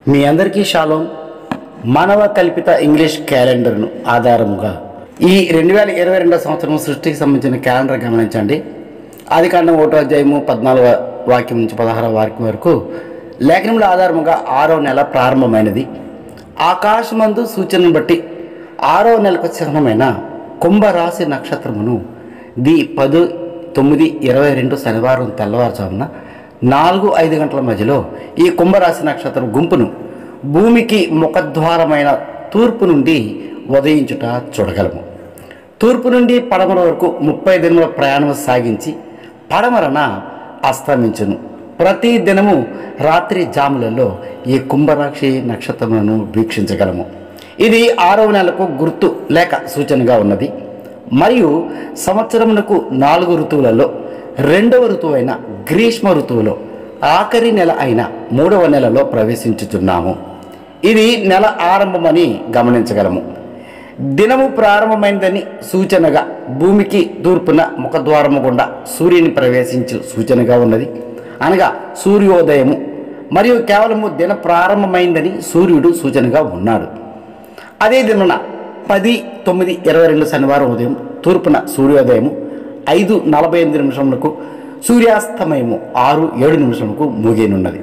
మీ అందరికీ షాలోం మానవ కల్పిత ఇంగ్లీష్ క్యాలెండర్ను ఆధారంగా ఈ రెండు వేల ఇరవై రెండో సంవత్సరం సృష్టికి సంబంధించిన క్యాలెండర్ గమనించండి ఆది కాండం ఒకటో అధ్యాయము పద్నాలుగో వాక్యం నుంచి పదహారవ వాక్యం వరకు లేఖనముల ఆధారముగా ఆరో నెల ప్రారంభమైనది ఆకాశమందు సూచనను బట్టి ఆరో నెలకు చిహ్నమైన కుంభరాశి నక్షత్రమును ది పదు తొమ్మిది ఇరవై రెండు శనివారం తెల్లవారుజామున నాలుగు ఐదు గంటల మధ్యలో ఈ కుంభరాశి నక్షత్రం గుంపును భూమికి ముఖద్వారమైన తూర్పు నుండి ఉదయించుట చూడగలము తూర్పు నుండి పడమర వరకు ముప్పై దినముల ప్రయాణం సాగించి పడమరన అస్తమించును ప్రతి దినము రాత్రి జాములలో ఈ కుంభరాక్షి నక్షత్రములను వీక్షించగలము ఇది ఆరవ నెలకు గుర్తు లేక సూచనగా ఉన్నది మరియు సంవత్సరమునకు నాలుగు ఋతువులలో రెండవ ఋతువైన గ్రీష్మ ఋతువులో ఆఖరి నెల అయిన మూడవ నెలలో ప్రవేశించుచున్నాము ఇది నెల ఆరంభమని గమనించగలము దినము ప్రారంభమైందని సూచనగా భూమికి తూర్పున ముఖద్వారము గుండా సూర్యుని ప్రవేశించు సూచనగా ఉన్నది అనగా సూర్యోదయము మరియు కేవలము దిన ప్రారంభమైందని సూర్యుడు సూచనగా ఉన్నాడు అదే దినమున పది తొమ్మిది ఇరవై రెండు శనివారం ఉదయం తూర్పున సూర్యోదయము ఐదు నలభై ఎనిమిది నిమిషములకు సూర్యాస్తమయము ఆరు ఏడు నిమిషములకు ముగినున్నది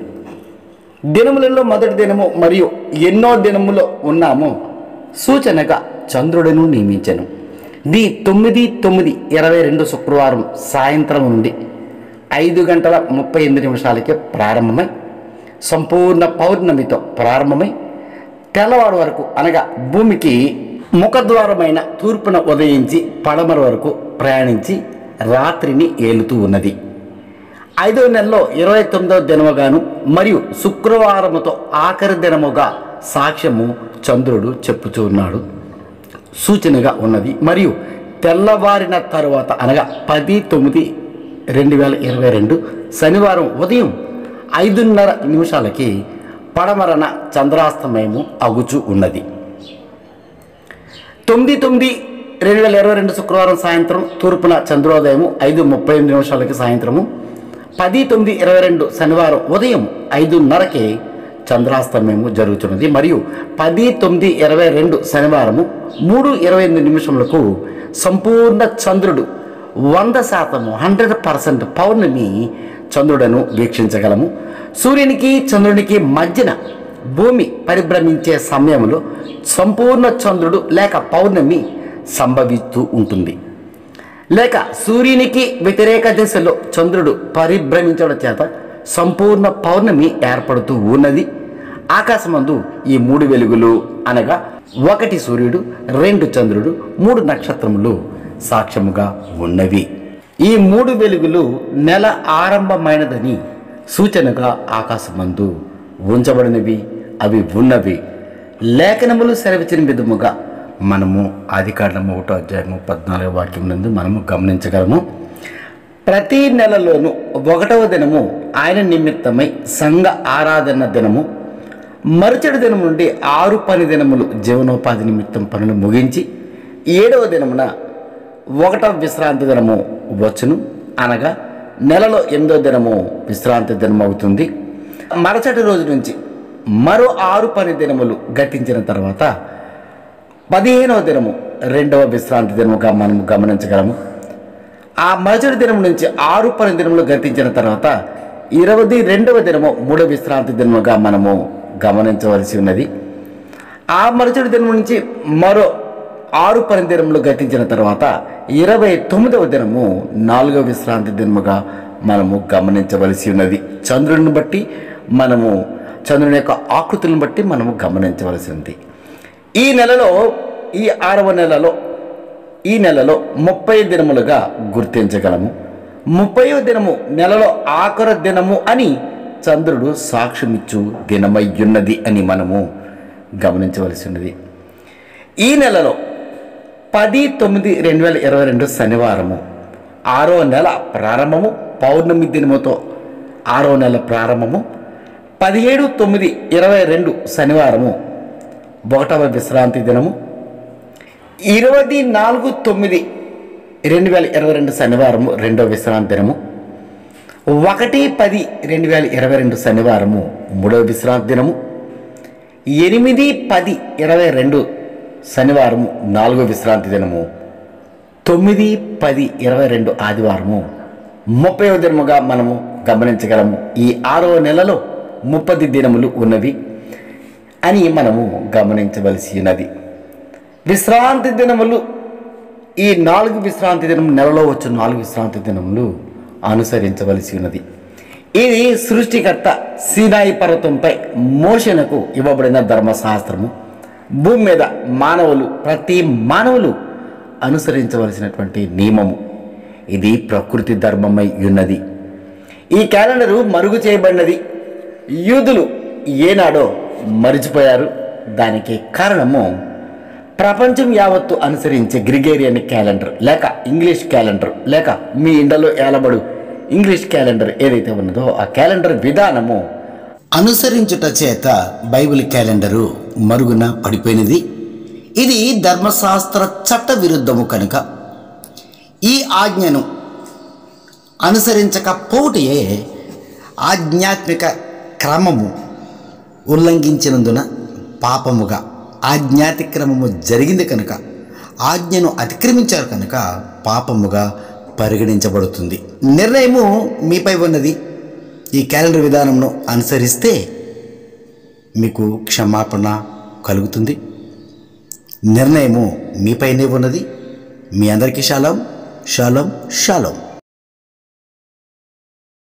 దినములలో మొదటి దినము మరియు ఎన్నో దినములో ఉన్నాము సూచనగా చంద్రుడిను నియమించను ది తొమ్మిది తొమ్మిది ఇరవై రెండు శుక్రవారం సాయంత్రం నుండి ఐదు గంటల ముప్పై ఎనిమిది నిమిషాలకే ప్రారంభమై సంపూర్ణ పౌర్ణమితో ప్రారంభమై తెల్లవారు వరకు అనగా భూమికి ముఖద్వారమైన తూర్పున ఉదయించి పడమర వరకు ప్రయాణించి రాత్రిని ఏలుతూ ఉన్నది ఐదవ నెలలో ఇరవై తొమ్మిదవ దినముగాను మరియు శుక్రవారముతో ఆఖరి దినముగా సాక్ష్యము చంద్రుడు చెప్పుచూ ఉన్నాడు సూచనగా ఉన్నది మరియు తెల్లవారిన తరువాత అనగా పది తొమ్మిది రెండు వేల ఇరవై రెండు శనివారం ఉదయం ఐదున్నర నిమిషాలకి పడమరన చంద్రాస్తమయము అగుచు ఉన్నది తొమ్మిది తొమ్మిది రెండు వేల ఇరవై రెండు శుక్రవారం సాయంత్రం తూర్పున చంద్రోదయము ఐదు ముప్పై ఎనిమిది నిమిషాలకి సాయంత్రము పది తొమ్మిది ఇరవై రెండు శనివారం ఉదయం ఐదున్నరకే చంద్రాస్తమయము జరుగుతున్నది మరియు పది తొమ్మిది ఇరవై రెండు శనివారము మూడు ఇరవై ఎనిమిది నిమిషములకు సంపూర్ణ చంద్రుడు వంద శాతము హండ్రెడ్ పర్సెంట్ పౌర్ణమి చంద్రుడను వీక్షించగలము సూర్యునికి చంద్రునికి మధ్యన భూమి పరిభ్రమించే సమయంలో సంపూర్ణ చంద్రుడు లేక పౌర్ణమి సంభవిస్తూ ఉంటుంది లేక సూర్యునికి వ్యతిరేక దిశలో చంద్రుడు పరిభ్రమించడం చేత సంపూర్ణ పౌర్ణమి ఏర్పడుతూ ఉన్నది ఆకాశమందు ఈ మూడు వెలుగులు అనగా ఒకటి సూర్యుడు రెండు చంద్రుడు మూడు నక్షత్రములు సాక్ష్యముగా ఉన్నవి ఈ మూడు వెలుగులు నెల ఆరంభమైనదని సూచనగా ఆకాశమందు ఉంచబడినవి అవి ఉన్నవి లేఖనములు సెలవిచ్చిన విధముగా మనము ఆదికాండము ఒకటో అధ్యాయము పద్నాలుగో వాక్యం నందు మనము గమనించగలము ప్రతి నెలలోనూ ఒకటవ దినము ఆయన నిమిత్తమై సంఘ ఆరాధన దినము మరుసటి దినం నుండి ఆరు పని దినములు జీవనోపాధి నిమిత్తం పనులు ముగించి ఏడవ దినమున ఒకటవ విశ్రాంతి దినము వచ్చును అనగా నెలలో ఎనిమిదో దినము విశ్రాంతి దినం అవుతుంది మరుసటి రోజు నుంచి మరో ఆరు పని దినములు గతించిన తర్వాత పదిహేనవ దినము రెండవ విశ్రాంతి దినముగా మనం గమనించగలము ఆ మరుసటి దినం నుంచి ఆరు పని దినములు గతించిన తర్వాత ఇరవై రెండవ దినము మూడవ విశ్రాంతి దినముగా మనము గమనించవలసి ఉన్నది ఆ మరుసటి దినం నుంచి మరో ఆరు పని దినములు గతించిన తర్వాత ఇరవై తొమ్మిదవ దినము నాలుగవ విశ్రాంతి దినముగా మనము గమనించవలసి ఉన్నది చంద్రుడిని బట్టి మనము చంద్రుని యొక్క ఆకృతులను బట్టి మనము గమనించవలసి ఉంది ఈ నెలలో ఈ ఆరవ నెలలో ఈ నెలలో ముప్పై దినములుగా గుర్తించగలము ముప్పైవ దినము నెలలో ఆఖరి దినము అని చంద్రుడు సాక్ష్యమిచ్చు దినమయ్యున్నది అని మనము గమనించవలసి ఉన్నది ఈ నెలలో పది తొమ్మిది రెండు వేల ఇరవై రెండు శనివారము ఆరో నెల ప్రారంభము పౌర్ణమి దినముతో ఆరో నెల ప్రారంభము పదిహేడు తొమ్మిది ఇరవై రెండు శనివారము ఒకటవ విశ్రాంతి దినము ఇరవై నాలుగు తొమ్మిది రెండు వేల ఇరవై రెండు శనివారము రెండవ విశ్రాంతి దినము ఒకటి పది రెండు వేల ఇరవై రెండు శనివారము మూడవ విశ్రాంతి దినము ఎనిమిది పది ఇరవై రెండు శనివారము నాలుగో విశ్రాంతి దినము తొమ్మిది పది ఇరవై రెండు ఆదివారము ముప్పైవ దినముగా మనము గమనించగలము ఈ ఆరో నెలలో ముప్పది దినములు ఉన్నవి అని మనము గమనించవలసి ఉన్నది విశ్రాంతి దినములు ఈ నాలుగు విశ్రాంతి దినం నెలలో వచ్చే నాలుగు విశ్రాంతి దినములు అనుసరించవలసి ఉన్నది ఇది సృష్టికర్త సీనాయి పర్వతంపై మోషనకు ఇవ్వబడిన ధర్మశాస్త్రము భూమి మీద మానవులు ప్రతి మానవులు అనుసరించవలసినటువంటి నియమము ఇది ప్రకృతి ధర్మమై ఉన్నది ఈ క్యాలెండరు మరుగు చేయబడినది యూదులు ఏనాడో మరిచిపోయారు దానికి కారణము ప్రపంచం యావత్తు అనుసరించే గ్రిగేరియన్ క్యాలెండర్ లేక ఇంగ్లీష్ క్యాలెండర్ లేక మీ ఇండలో ఏలబడు ఇంగ్లీష్ క్యాలెండర్ ఏదైతే ఉన్నదో ఆ క్యాలెండర్ విధానము అనుసరించుట చేత బైబిల్ క్యాలెండరు మరుగున పడిపోయినది ఇది ధర్మశాస్త్ర చట్ట విరుద్ధము కనుక ఈ ఆజ్ఞను అనుసరించకపోవటయే ఆధ్యాత్మిక క్రమము ఉల్లంఘించినందున పాపముగా ఆజ్ఞాతిక్రమము జరిగింది కనుక ఆజ్ఞను అతిక్రమించారు కనుక పాపముగా పరిగణించబడుతుంది నిర్ణయము మీపై ఉన్నది ఈ క్యాలెండర్ విధానంను అనుసరిస్తే మీకు క్షమాపణ కలుగుతుంది నిర్ణయము మీపైనే ఉన్నది మీ అందరికీ షాలం షాలం షాలం